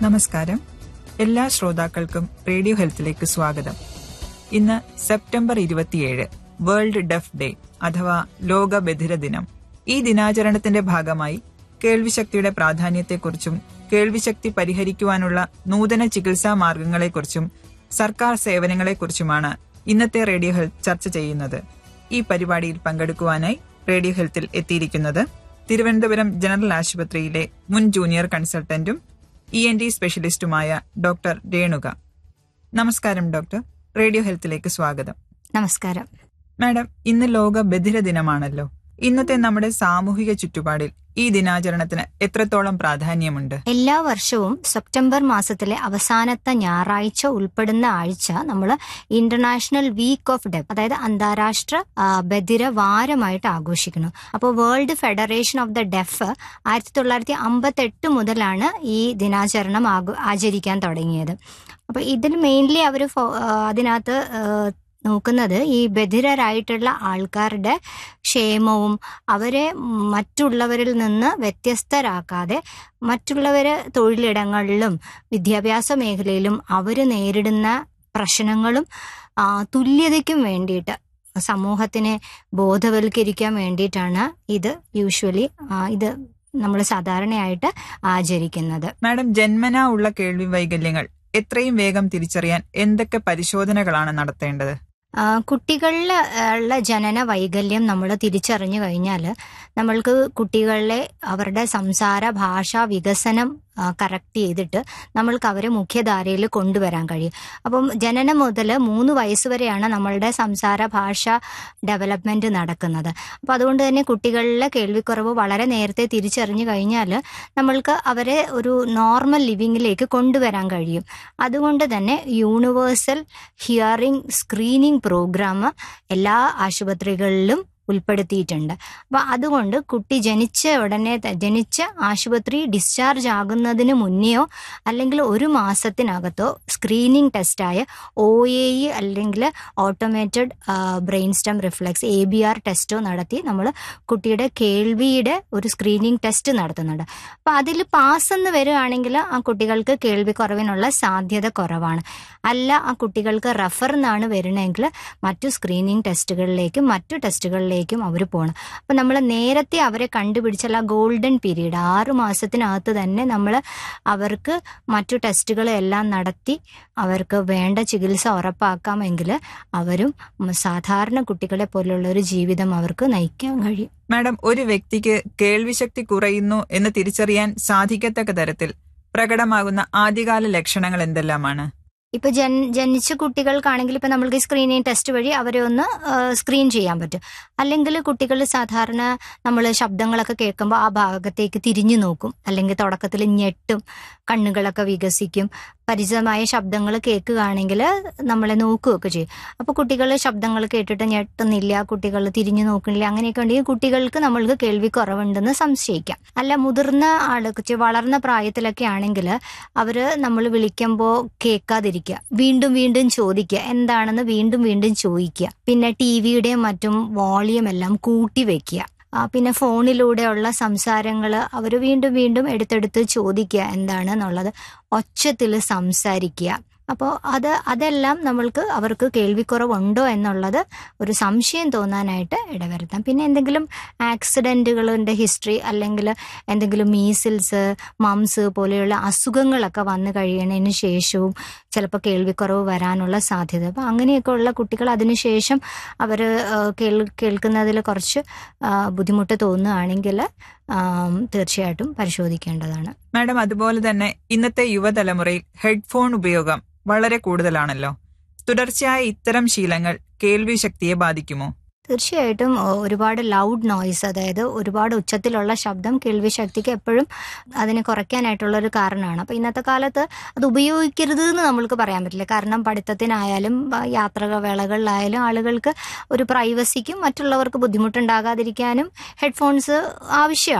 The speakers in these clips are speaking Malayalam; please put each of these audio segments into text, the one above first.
നമസ്കാരം എല്ലാ ശ്രോതാക്കൾക്കും റേഡിയോ ഹെൽത്തിലേക്ക് സ്വാഗതം ഇന്ന് സെപ്റ്റംബർ ഇരുപത്തിയേഴ് വേൾഡ് ഡെഫ് ഡേ അഥവാ ലോക ബധിര ദിനം ഈ ദിനാചരണത്തിന്റെ ഭാഗമായി കേൾവിശക്തിയുടെ പ്രാധാന്യത്തെക്കുറിച്ചും കേൾവിശക്തി പരിഹരിക്കുവാനുള്ള നൂതന ചികിത്സാ മാർഗങ്ങളെക്കുറിച്ചും സർക്കാർ സേവനങ്ങളെക്കുറിച്ചുമാണ് ഇന്നത്തെ റേഡിയോ ഹെൽത്ത് ചർച്ച ചെയ്യുന്നത് ഈ പരിപാടിയിൽ പങ്കെടുക്കുവാനായി റേഡിയോ ഹെൽത്തിൽ എത്തിയിരിക്കുന്നത് തിരുവനന്തപുരം ജനറൽ ആശുപത്രിയിലെ മുൻ ജൂനിയർ കൺസൾട്ടന്റും ഇ എൻ ടി സ്പെഷ്യലിസ്റ്റുമായ ഡോക്ടർ രേണുക നമസ്കാരം ഡോക്ടർ റേഡിയോ ഹെൽത്തിലേക്ക് സ്വാഗതം നമസ്കാരം മാഡം ഇന്ന് ലോക ബധിര ദിനമാണല്ലോ ഇന്നത്തെ നമ്മുടെ സാമൂഹിക ചുറ്റുപാടിൽ ഈ ദിനാചരണത്തിന് എത്രത്തോളം പ്രാധാന്യമുണ്ട് എല്ലാ വർഷവും സെപ്റ്റംബർ മാസത്തിലെ അവസാനത്തെ ഞായറാഴ്ച ഉൾപ്പെടുന്ന ആഴ്ച നമ്മൾ ഇന്റർനാഷണൽ വീക്ക് ഓഫ് ഡെഫ് അതായത് അന്താരാഷ്ട്ര ആ, ബധിര വാരമായിട്ട് ആഘോഷിക്കുന്നു അപ്പോൾ world federation of the deaf ആയിരത്തി തൊള്ളായിരത്തി അമ്പത്തെട്ട് മുതലാണ് ഈ ദിനാചരണം ആഘോ- ആചരിക്കാൻ തുടങ്ങിയത് അപ്പോൾ ഇതിൽ മെയിൻലി അവർ അതിനകത്ത് ആ, നോക്കുന്നത് ഈ ബധിരരായിട്ടുള്ള ആൾക്കാരുടെ ക്ഷേമവും അവരെ മറ്റുള്ളവരിൽ നിന്ന് വ്യത്യസ്തരാക്കാതെ മറ്റുള്ളവർ തൊഴിലിടങ്ങളിലും വിദ്യാഭ്യാസ മേഖലയിലും അവർ നേരിടുന്ന പ്രശ്നങ്ങളും ആ, തുല്യതയ്ക്കും വേണ്ടിയിട്ട് സമൂഹത്തിനെ ബോധവൽക്കരിക്കാൻ വേണ്ടിയിട്ടാണ് ഇത് യൂഷ്വലി ഇത് നമ്മൾ സാധാരണയായിട്ട് ആചരിക്കുന്നത് മാഡം ജന്മനാ ഉള്ള കേൾവി വൈകല്യങ്ങൾ എത്രയും വേഗം തിരിച്ചറിയാൻ എന്തൊക്കെ പരിശോധനകളാണ് നടത്തേണ്ടത് ആ, കുട്ടികളിൽ ഉള്ള ജനന വൈകല്യം നമ്മൾ തിരിച്ചറിഞ്ഞു കഴിഞ്ഞാൽ നമ്മൾക്ക് കുട്ടികളിലെ അവരുടെ സംസാര ഭാഷ വികസനം കറക്റ്റ് ചെയ്തിട്ട് നമ്മൾക്ക് അവരെ മുഖ്യധാരയിൽ കൊണ്ടുവരാൻ കഴിയും അപ്പം ജനനം മുതൽ മൂന്ന് വയസ്സ് വരെയാണ് നമ്മളുടെ സംസാര ഭാഷ ഡെവലപ്മെന്റ് നടക്കുന്നത് അപ്പം അതുകൊണ്ട് തന്നെ കുട്ടികളിലെ കേൾവിക്കുറവ് വളരെ നേരത്തെ തിരിച്ചറിഞ്ഞു കഴിഞ്ഞാൽ നമ്മൾക്ക് അവരെ ഒരു നോർമൽ ലിവിങ്ങിലേക്ക് കൊണ്ടുവരാൻ കഴിയും അതുകൊണ്ട് തന്നെ യൂണിവേഴ്സൽ ഹിയറിംഗ് സ്ക്രീനിംഗ് പ്രോഗ്രാം എല്ലാ ആശുപത്രികളിലും ഉൾപ്പെടുത്തിയിട്ടുണ്ട് അപ്പോൾ അതുകൊണ്ട് കുട്ടി ജനിച്ച ഉടനെ ത- ജനിച്ച ആശുപത്രി ഡിസ്ചാർജ് ആകുന്നതിന് മുന്നെയോ അല്ലെങ്കിൽ ഒരു മാസത്തിനകത്തോ സ്ക്രീനിങ് ടെസ്റ്റായ ഒ എ ഇ അല്ലെങ്കിൽ automated brain stem reflex A B R ടെസ്റ്റോ നടത്തി നമ്മൾ കുട്ടിയുടെ കേൾവിയുടെ ഒരു സ്ക്രീനിങ് ടെസ്റ്റ് നടത്തുന്നുണ്ട് അപ്പോൾ അതിൽ പാസ് എന്ന് വരികയാണെങ്കിൽ ആ കുട്ടികൾക്ക് കേൾവി കുറവിനുള്ള സാധ്യത കുറവാണ് അല്ല ആ കുട്ടികൾക്ക് റെഫർ എന്നാണ് വരുന്നതെങ്കിൽ മറ്റു സ്ക്രീനിങ് ടെസ്റ്റുകളിലേക്കും മറ്റു ടെസ്റ്റുകളിലേക്കും അവർ പോകണം അപ്പം നമ്മൾ നേരത്തെ അവരെ കണ്ടുപിടിച്ചുള്ള ഗോൾഡൻ പീരീഡ് ആറ് മാസത്തിനകത്ത് തന്നെ നമ്മൾ അവർക്ക് മറ്റു ടെസ്റ്റുകളെല്ലാം നടത്തി അവർക്ക് വേണ്ട ചികിത്സ ഉറപ്പാക്കാമെങ്കിൽ അവരും ഉം, സാധാരണ കുട്ടികളെ പോലുള്ള ഒരു ജീവിതം അവർക്ക് നയിക്കാൻ കഴിയും മാഡം ഒരു വ്യക്തിക്ക് കേൾവിശക്തി കുറയുന്നു എന്ന് തിരിച്ചറിയാൻ സാധിക്കത്തക്ക തരത്തിൽ പ്രകടമാകുന്ന ആദ്യകാല ലക്ഷണങ്ങൾ എന്തെല്ലാമാണ് ഇപ്പൊ ജൻ ജനിച്ച കുട്ടികൾക്കാണെങ്കിൽ ഇപ്പൊ നമ്മൾക്ക് സ്ക്രീനിങ് ടെസ്റ്റ് വഴി അവരെ ഒന്ന് സ്ക്രീൻ ചെയ്യാൻ പറ്റും അല്ലെങ്കിൽ കുട്ടികൾ സാധാരണ നമ്മൾ ശബ്ദങ്ങളൊക്കെ കേൾക്കുമ്പോൾ ആ ഭാഗത്തേക്ക് തിരിഞ്ഞു നോക്കും അല്ലെങ്കിൽ തുടക്കത്തിൽ ഞെട്ടും കണ്ണുകളൊക്കെ വികസിക്കും പരിചിതമായ ശബ്ദങ്ങൾ കേൾക്കുകയാണെങ്കിൽ നമ്മളെ നോക്കുകയൊക്കെ ചെയ്യും അപ്പോൾ കുട്ടികൾ ശബ്ദങ്ങൾ കേട്ടിട്ട് ഞെട്ടുന്നില്ല കുട്ടികൾ തിരിഞ്ഞു നോക്കുന്നില്ല അങ്ങനെയൊക്കെ ഉണ്ടെങ്കിൽ കുട്ടികൾക്ക് നമ്മൾക്ക് കേൾവി കുറവുണ്ടെന്ന് സംശയിക്കാം അല്ല മുതിർന്ന ആൾക്ക് വളർന്ന പ്രായത്തിലൊക്കെ ആണെങ്കിൽ അവര് നമ്മൾ വിളിക്കുമ്പോൾ കേൾക്കാതിരിക്കുക വീണ്ടും വീണ്ടും ചോദിക്കുക എന്താണെന്ന് വീണ്ടും വീണ്ടും ചോദിക്കുക പിന്നെ ടി വിയുടെയും മറ്റും വോളിയം എല്ലാം കൂട്ടി വെക്കുക ആ, പിന്നെ ഫോണിലൂടെയുള്ള സംസാരങ്ങൾ അവർ വീണ്ടും വീണ്ടും എടുത്തെടുത്ത് ചോദിക്കുക എന്താണെന്നുള്ളത് ഒച്ചത്തിൽ സംസാരിക്കുക അപ്പോൾ അത് അതെല്ലാം നമ്മൾക്ക് അവർക്ക് കേൾവിക്കുറവുണ്ടോ എന്നുള്ളത് ഒരു സംശയം തോന്നാനായിട്ട് ഇടവരുത്താം പിന്നെ എന്തെങ്കിലും ആക്സിഡൻറ്റുകളുടെ ഹിസ്റ്ററി അല്ലെങ്കിൽ എന്തെങ്കിലും മീസിൽസ് മംസ് പോലെയുള്ള അസുഖങ്ങളൊക്കെ വന്നു കഴിയണതിന് ശേഷവും ചിലപ്പോൾ കേൾവിക്കുറവ് വരാനുള്ള സാധ്യത അപ്പോൾ അങ്ങനെയൊക്കെ ഉള്ള കുട്ടികൾ അതിനുശേഷം അവർ കേൾ കേൾക്കുന്നതിൽ കുറച്ച് ആ, ബുദ്ധിമുട്ട് തോന്നുകയാണെങ്കിൽ ആം, തീർച്ചയായിട്ടും പരിശോധിക്കേണ്ടതാണ് മാഡം അതുപോലെ തന്നെ ഇന്നത്തെ യുവതലമുറയിൽ ഹെഡ്ഫോൺ ഉപയോഗം വളരെ കൂടുതലാണല്ലോ തുടർച്ചയായ ഇത്തരം ശീലങ്ങൾ കേൾവി ശക്തിയെ ബാധിക്കുമോ തീർച്ചയായിട്ടും ഒ- ഒരുപാട് ലൗഡ് നോയ്സ് അതായത് ഒരുപാട് ഉച്ചത്തിലുള്ള ശബ്ദം കേൾവി ശക്തിക്ക് എപ്പോഴും അതിനെ കുറയ്ക്കാനായിട്ടുള്ള ഒരു കാരണമാണ് അപ്പോൾ ഇന്നത്തെ കാലത്ത് അത് ഉപയോഗിക്കരുത് എന്ന് നമ്മൾക്ക് പറയാൻ പറ്റില്ല കാരണം പഠിത്തത്തിനായാലും ആ, യാത്ര വേളകളിലായാലും ആളുകൾക്ക് ഒരു പ്രൈവസിക്കും മറ്റുള്ളവർക്ക് ബുദ്ധിമുട്ടുണ്ടാകാതിരിക്കാനും ഹെഡ്ഫോൺസ് ആവശ്യമാണ്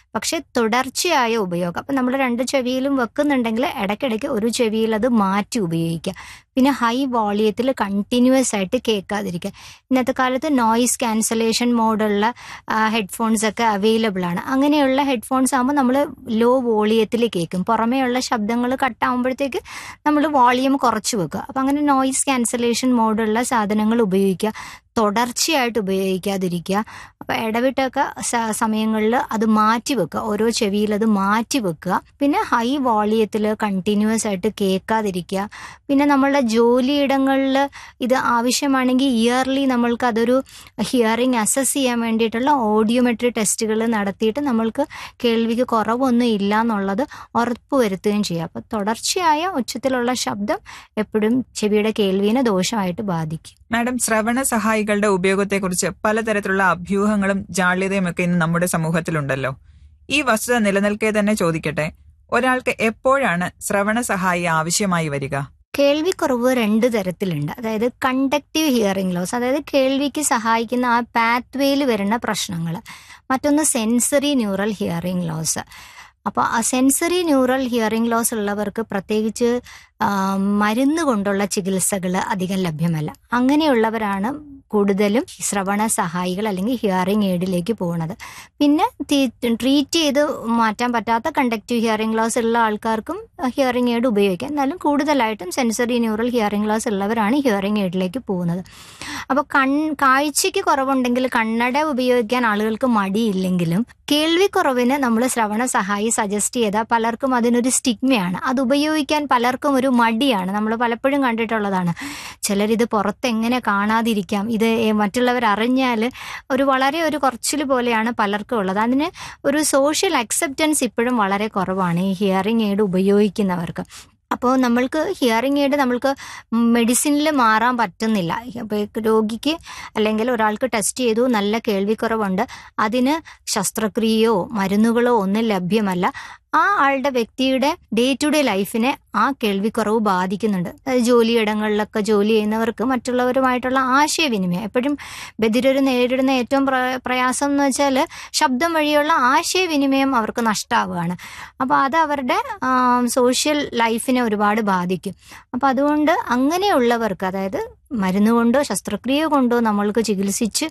പക്ഷെ തുടർച്ചയായ ഉപയോഗം അപ്പം നമ്മൾ രണ്ട് ചെവിയിലും വെക്കുന്നുണ്ടെങ്കിൽ ഇടയ്ക്കിടയ്ക്ക് ഒരു ചെവിയിൽ അത് മാറ്റി ഉപയോഗിക്കുക പിന്നെ ഹൈ വോളിയത്തിൽ കണ്ടിന്യൂസ് ആയിട്ട് കേൾക്കാതിരിക്കുക ഇന്നത്തെ കാലത്ത് നോയിസ് ക്യാൻസലേഷൻ മോഡുള്ള ഹെഡ്ഫോൺസ് ഒക്കെ അവൈലബിൾ ആണ് അങ്ങനെയുള്ള ഹെഡ്ഫോൺസ് ആകുമ്പോൾ നമ്മൾ ലോ വോളിയത്തിൽ കേൾക്കും പുറമേയുള്ള ശബ്ദങ്ങൾ കട്ടാകുമ്പോഴത്തേക്ക് നമ്മൾ വോളിയം കുറച്ച് വെക്കുക അപ്പം അങ്ങനെ നോയിസ് ക്യാൻസലേഷൻ മോഡുള്ള സാധനങ്ങൾ ഉപയോഗിക്കുക തുടർച്ചയായിട്ട് ഉപയോഗിക്കാതിരിക്കുക അപ്പോൾ ഇടവിട്ടൊക്കെ സമയങ്ങളിൽ അത് മാറ്റി വെക്കുക ഓരോ ചെവിയിൽ അത് മാറ്റി വെക്കുക പിന്നെ ഹൈ വോളിയത്തിൽ കണ്ടിന്യൂസ് ആയിട്ട് കേൾക്കാതിരിക്കുക പിന്നെ നമ്മളുടെ ജോലിയിടങ്ങളിൽ ഇത് ആവശ്യമാണെങ്കിൽ ഇയർലി നമ്മൾക്ക് അതൊരു ഹിയറിംഗ് അസസ് ചെയ്യാൻ വേണ്ടിയിട്ടുള്ള ഓഡിയോമെട്രി ടെസ്റ്റുകൾ നടത്തിയിട്ട് നമ്മൾക്ക് കേൾവിക്ക് കുറവൊന്നും ഇല്ല എന്നുള്ളത് ഉറപ്പുവരുത്തുകയും ചെയ്യുക അപ്പോൾ തുടർച്ചയായ ഉച്ചത്തിലുള്ള ശബ്ദം എപ്പോഴും ചെവിയുടെ കേൾവിനെ ദോഷമായിട്ട് ബാധിക്കും മാഡം ശ്രവണ സഹായികളുടെ ഉപയോഗത്തെക്കുറിച്ച് പലതരത്തിലുള്ള അഭ്യൂഹങ്ങളും ജാള്യതയും ഒക്കെ ഇന്ന് നമ്മുടെ സമൂഹത്തിലുണ്ടല്ലോ ഈ വസ്തുത നിലനിൽക്കെ തന്നെ ചോദിക്കട്ടെ ഒരാൾക്ക് എപ്പോഴാണ് ശ്രവണ സഹായി ആവശ്യമായി വരിക കേൾവിക്കുറവ് രണ്ട് തരത്തിലുണ്ട് അതായത് കണ്ടക്റ്റീവ് ഹിയറിംഗ് ലോസ് അതായത് കേൾവിക്ക് സഹായിക്കുന്ന ആ പാത്വേയിൽ വരുന്ന പ്രശ്നങ്ങൾ മറ്റൊന്ന് സെൻസറി ന്യൂറൽ ഹിയറിംഗ് ലോസ് അപ്പോൾ ആ സെൻസറി ന്യൂറൽ ഹിയറിംഗ് ലോസ് ഉള്ളവർക്ക് പ്രത്യേകിച്ച് മരുന്ന് കൊണ്ടുള്ള ചികിത്സകൾ അധികം ലഭ്യമല്ല അങ്ങനെയുള്ളവരാണ് കൂടുതലും ശ്രവണ സഹായികൾ അല്ലെങ്കിൽ ഹിയറിംഗ് എയ്ഡിലേക്ക് പോകുന്നത് പിന്നെ ട്രീറ്റ് ചെയ്ത് മാറ്റാൻ പറ്റാത്ത കണ്ടക്റ്റീവ് ഹിയറിംഗ് ലോസ് ഉള്ള ആൾക്കാർക്കും ഹിയറിംഗ് എയ്ഡ് ഉപയോഗിക്കാം എന്നാലും കൂടുതലായിട്ടും സെൻസറി ന്യൂറൽ ഹിയറിംഗ് ലോസ് ഉള്ളവരാണ് ഹിയറിംഗ് എയ്ഡിലേക്ക് പോകുന്നത് അപ്പോൾ കൺ കാഴ്ചയ്ക്ക് കുറവുണ്ടെങ്കിൽ കണ്ണട ഉപയോഗിക്കാൻ ആളുകൾക്ക് മടിയില്ലെങ്കിലും കേൾവിക്കുറവിന് നമ്മൾ ശ്രവണ സഹായി സജസ്റ്റ് ചെയ്താൽ പലർക്കും അതിനൊരു സ്റ്റിഗ്മയാണ് അത് ഉപയോഗിക്കാൻ പലർക്കും ഒരു മടിയാണ് നമ്മൾ പലപ്പോഴും കണ്ടിട്ടുള്ളതാണ് ചിലരിത് പുറത്തെങ്ങനെ കാണാതിരിക്കാം ഇത് മറ്റുള്ളവർ അറിഞ്ഞാൽ ഒരു വളരെ ഒരു കുറച്ചിൽ പോലെയാണ് പലർക്കും ഉള്ളത് അതിന് ഒരു സോഷ്യൽ അക്സെപ്റ്റൻസ് ഇപ്പോഴും വളരെ കുറവാണ് ഈ ഹിയറിംഗ് എയ്ഡ് ഉപയോഗിക്കുന്നവർക്ക് അപ്പോൾ നമ്മൾക്ക് ഹിയറിംഗ് എയ്ഡ് നമ്മൾക്ക് മെഡിസിനിൽ മാറാൻ പറ്റുന്നില്ല അപ്പോൾ രോഗിക്ക് അല്ലെങ്കിൽ ഒരാൾക്ക് ടെസ്റ്റ് ചെയ്തു നല്ല കേൾവിക്കുറവുണ്ട് അതിന് ശസ്ത്രക്രിയയോ മരുന്നുകളോ ഒന്നും ലഭ്യമല്ല ആ ആളുടെ വ്യക്തിയുടെ ഡേ ടു ഡേ ലൈഫിനെ ആ കേൾവിക്കുറവ് ബാധിക്കുന്നുണ്ട് അതായത് ജോലിയിടങ്ങളിലൊക്കെ ജോലി ചെയ്യുന്നവർക്ക് മറ്റുള്ളവരുമായിട്ടുള്ള ആശയവിനിമയം എപ്പോഴും ബധിരർ നേരിടുന്ന ഏറ്റവും പ്രയാസം എന്ന് വെച്ചാൽ ശബ്ദം വഴിയുള്ള ആശയവിനിമയം അവർക്ക് നഷ്ടമാവുകയാണ് അപ്പോൾ അത് അവരുടെ സോഷ്യൽ ലൈഫിനെ ഒരുപാട് ബാധിക്കും അപ്പോൾ അതുകൊണ്ട് അങ്ങനെയുള്ളവർക്ക് അതായത് മരുന്ന് കൊണ്ടോ ശസ്ത്രക്രിയ കൊണ്ടോ നമ്മൾക്ക് ചികിത്സിച്ച്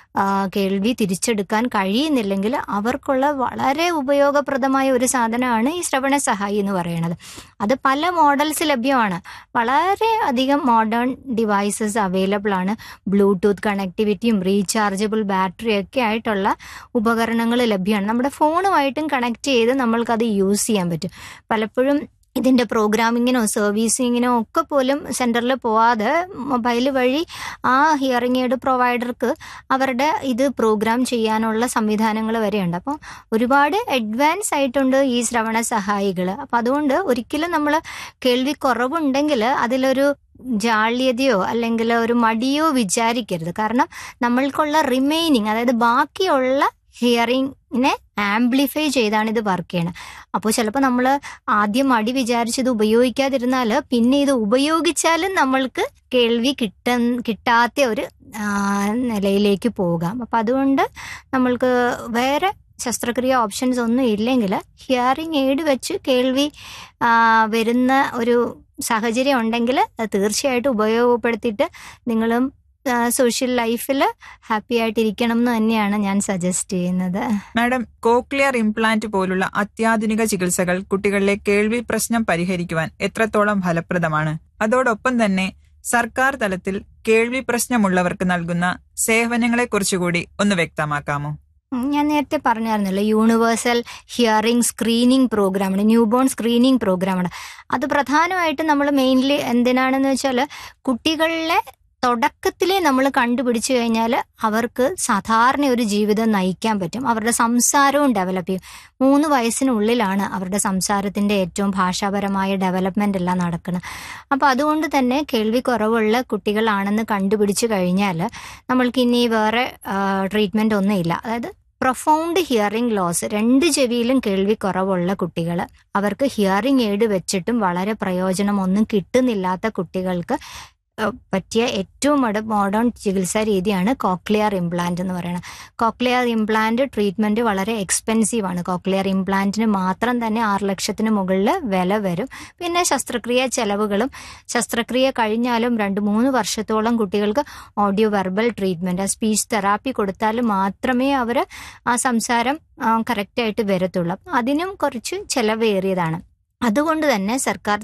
കേൾവി തിരിച്ചെടുക്കാൻ കഴിയുന്നില്ലെങ്കിൽ അവർക്കുള്ള വളരെ ഉപയോഗപ്രദമായ ഒരു സാധനമാണ് ഈ ശ്രവണ സഹായി എന്ന് പറയുന്നത് അത് പല മോഡൽസ് ലഭ്യമാണ് വളരെ അധികം മോഡേൺ ഡിവൈസസ് അവൈലബിൾ ആണ് ബ്ലൂടൂത്ത് കണക്ടിവിറ്റിയും റീചാർജബിൾ ബാറ്ററിയും ഒക്കെ ആയിട്ടുള്ള ഉപകരണങ്ങൾ ലഭ്യമാണ് നമ്മുടെ ഫോണുമായിട്ടും കണക്ട് ചെയ്ത് നമ്മൾക്കത് യൂസ് ചെയ്യാൻ പറ്റും പലപ്പോഴും ഇതിൻ്റെ പ്രോഗ്രാമിങ്ങിനോ സർവീസിങ്ങിനോ ഒക്കെ പോലും സെൻറ്ററിൽ പോവാതെ മൊബൈൽ വഴി ആ ഹിയറിംഗ് എയ്ഡ് പ്രൊവൈഡർക്ക് അവരുടെ ഇത് പ്രോഗ്രാം ചെയ്യാനുള്ള സംവിധാനങ്ങൾ വരെയുണ്ട് അപ്പോൾ ഒരുപാട് അഡ്വാൻസ് ആയിട്ടുണ്ട് ഈ ശ്രവണ സഹായികൾ അപ്പോൾ അതുകൊണ്ട് ഒരിക്കലും നമ്മൾ കേൾവി കുറവുണ്ടെങ്കിൽ അതിലൊരു ജാള്യതയോ അല്ലെങ്കിൽ ഒരു മടിയോ വിചാരിക്കരുത് കാരണം നമ്മൾക്കുള്ള റിമൈനിങ് അതായത് ബാക്കിയുള്ള ഹിയറിങ്ങിനെ ആംപ്ലിഫൈ ചെയ്താണ് ഇത് വർക്ക് ചെയ്യണത് അപ്പോൾ ചിലപ്പോൾ നമ്മൾ ആദ്യം മടി വിചാരിച്ചത് ഉപയോഗിക്കാതിരുന്നാൽ പിന്നെ ഇത് ഉപയോഗിച്ചാലും നമ്മൾക്ക് കേൾവി കിട്ട കിട്ടാത്ത ഒരു നിലയിലേക്ക് പോകാം അപ്പം അതുകൊണ്ട് നമ്മൾക്ക് വേറെ ശസ്ത്രക്രിയ ഓപ്ഷൻസ് ഒന്നും ഇല്ലെങ്കിൽ ഹിയറിംഗ് എയ്ഡ് വെച്ച് കേൾവി വരുന്ന ഒരു സാഹചര്യം ഉണ്ടെങ്കിൽ തീർച്ചയായിട്ടും ഉപയോഗപ്പെടുത്തിയിട്ട് നിങ്ങളും സോഷ്യൽ ലൈഫിൽ ഹാപ്പി ആയിട്ടിരിക്കണം എന്ന് തന്നെയാണ് ഞാൻ സജസ്റ്റ് ചെയ്യുന്നത് മാഡം കോക്ലിയർ ഇംപ്ലാന്റ് പോലുള്ള അത്യാധുനിക ചികിത്സകൾ കുട്ടികളിലെ കേൾവി പ്രശ്നം പരിഹരിക്കുവാൻ എത്രത്തോളം ഫലപ്രദമാണ് അതോടൊപ്പം തന്നെ സർക്കാർ തലത്തിൽ കേൾവി പ്രശ്നമുള്ളവർക്ക് നൽകുന്ന സേവനങ്ങളെക്കുറിച്ചുകൂടി ഒന്ന് വ്യക്തമാക്കാമോ ഞാൻ നേരത്തെ പറഞ്ഞായിരുന്നല്ലോ യൂണിവേഴ്സൽ ഹിയറിംഗ് സ്ക്രീനിങ് പ്രോഗ്രാമാണ് ന്യൂ ബോൺ സ്ക്രീനിങ് പ്രോഗ്രാമാണ് അത് പ്രധാനമായിട്ടും നമ്മൾ മെയിൻലി എന്തിനാണെന്ന് വെച്ചാൽ കുട്ടികളിലെ തുടക്കത്തിലേ നമ്മൾ കണ്ടുപിടിച്ചു കഴിഞ്ഞാൽ അവർക്ക് സാധാരണ ഒരു ജീവിതം നയിക്കാൻ പറ്റും അവരുടെ സംസാരവും ഡെവലപ്പ് ചെയ്യും മൂന്ന് വയസ്സിനുള്ളിലാണ് അവരുടെ സംസാരത്തിൻ്റെ ഏറ്റവും ഭാഷാപരമായ ഡെവലപ്മെൻ്റ് എല്ലാം നടക്കുന്നത് അപ്പോൾ അതുകൊണ്ട് തന്നെ കേൾവി കുറവുള്ള കുട്ടികളാണെന്ന് കണ്ടുപിടിച്ചു കഴിഞ്ഞാൽ നമ്മൾക്ക് ഇനി വേറെ ട്രീറ്റ്മെൻ്റ് ഒന്നുമില്ല അതായത് പ്രൊഫൗണ്ട് ഹിയറിംഗ് ലോസ് രണ്ട് ചെവിയിലും കേൾവി കുറവുള്ള കുട്ടികൾ അവർക്ക് ഹിയറിംഗ് എയ്ഡ് വെച്ചിട്ടും വളരെ പ്രയോജനമൊന്നും കിട്ടുന്നില്ലാത്ത കുട്ടികൾക്ക് ഏഹ്, പറ്റിയ ഏറ്റവും അടു മോഡേൺ ചികിത്സാ രീതിയാണ് കോക്ലിയർ ഇംപ്ലാന്റ് എന്ന് പറയുന്നത് കോക്ലിയർ ഇംപ്ലാന്റ് ട്രീറ്റ്മെന്റ് വളരെ എക്സ്പെൻസീവ് ആണ് കോക്ലിയർ ഇംപ്ലാന്റിന് മാത്രം തന്നെ ആറ് ലക്ഷത്തിന് മുകളിൽ വില വരും പിന്നെ ശസ്ത്രക്രിയ ചെലവുകളും ശസ്ത്രക്രിയ കഴിഞ്ഞാലും രണ്ട് മൂന്ന് വർഷത്തോളം കുട്ടികൾക്ക് audio verbal treatment speech therapy കൊടുത്താൽ മാത്രമേ അവർ ആ സംസാരം കറക്റ്റായിട്ട് വരത്തുള്ളൂ അപ്പം അതിനും കുറച്ച് ചെലവേറിയതാണ് അതുകൊണ്ട് തന്നെ സർക്കാർ